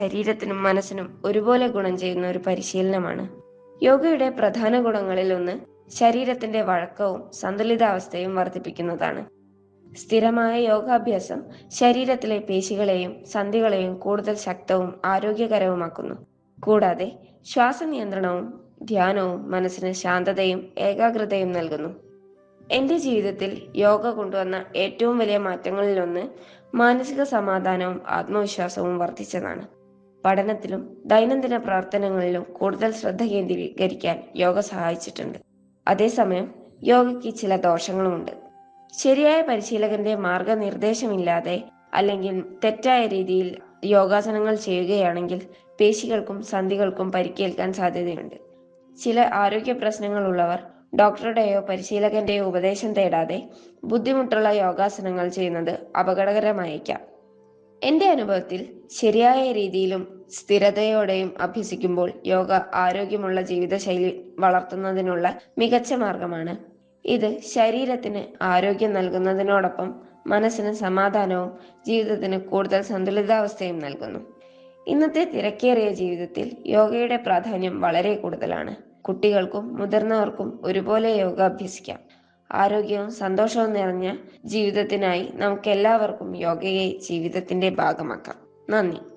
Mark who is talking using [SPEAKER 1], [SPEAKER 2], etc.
[SPEAKER 1] ശരീരത്തിനും മനസ്സിനും ഒരുപോലെ ഗുണം ചെയ്യുന്ന ഒരു പരിശീലനമാണ് യോഗയുടെ പ്രധാന ഗുണങ്ങളിൽ ഒന്ന് ശരീരത്തിന്റെ വഴക്കവും സന്തുലിതാവസ്ഥയും വർദ്ധിപ്പിക്കുന്നതാണ് സ്ഥിരമായ യോഗാഭ്യാസം ശരീരത്തിലെ പേശികളെയും സന്ധികളെയും കൂടുതൽ ശക്തവും ആരോഗ്യകരവുമാക്കുന്നു കൂടാതെ ശ്വാസനിയന്ത്രണവും ധ്യാനവും മനസ്സിന് ശാന്തതയും ഏകാഗ്രതയും നൽകുന്നു എന്റെ ജീവിതത്തിൽ യോഗ കൊണ്ടുവന്ന ഏറ്റവും വലിയ മാറ്റങ്ങളിലൊന്ന് മാനസിക സമാധാനവും ആത്മവിശ്വാസവും വർദ്ധിച്ചതാണ് പഠനത്തിലും ദൈനംദിന പ്രവർത്തനങ്ങളിലും കൂടുതൽ ശ്രദ്ധ കേന്ദ്രീകരിക്കാൻ യോഗ സഹായിച്ചിട്ടുണ്ട് അതേസമയം യോഗയ്ക്ക് ചില ദോഷങ്ങളുമുണ്ട് ശരിയായ പരിശീലകന്റെ മാർഗനിർദ്ദേശമില്ലാതെ അല്ലെങ്കിൽ തെറ്റായ രീതിയിൽ യോഗാസനങ്ങൾ ചെയ്യുകയാണെങ്കിൽ പേശികൾക്കും സന്ധികൾക്കും പരിക്കേൽക്കാൻ സാധ്യതയുണ്ട് ചില ആരോഗ്യ പ്രശ്നങ്ങളുള്ളവർ ഡോക്ടറുടെയോ പരിശീലകന്റെയോ ഉപദേശം തേടാതെ ബുദ്ധിമുട്ടുള്ള യോഗാസനങ്ങൾ ചെയ്യുന്നത് അപകടകരമായേക്കാം എന്റെ അനുഭവത്തിൽ ശരിയായ രീതിയിലും സ്ഥിരതയോടെയും അഭ്യസിക്കുമ്പോൾ യോഗ ആരോഗ്യമുള്ള ജീവിതശൈലി വളർത്തുന്നതിനുള്ള മികച്ച മാർഗമാണ് ഇത് ശരീരത്തിന് ആരോഗ്യം നൽകുന്നതിനോടൊപ്പം മനസ്സിന് സമാധാനവും ജീവിതത്തിന് കൂടുതൽ സന്തുലിതാവസ്ഥയും നൽകുന്നു ഇന്നത്തെ തിരക്കേറിയ ജീവിതത്തിൽ യോഗയുടെ പ്രാധാന്യം വളരെ കൂടുതലാണ് കുട്ടികൾക്കും മുതിർന്നവർക്കും ഒരുപോലെ യോഗ അഭ്യസിക്കാം ആരോഗ്യവും സന്തോഷവും നിറഞ്ഞ ജീവിതത്തിനായി നമുക്ക് എല്ലാവർക്കും യോഗയെ ജീവിതത്തിന്റെ ഭാഗമാക്കാം നന്ദി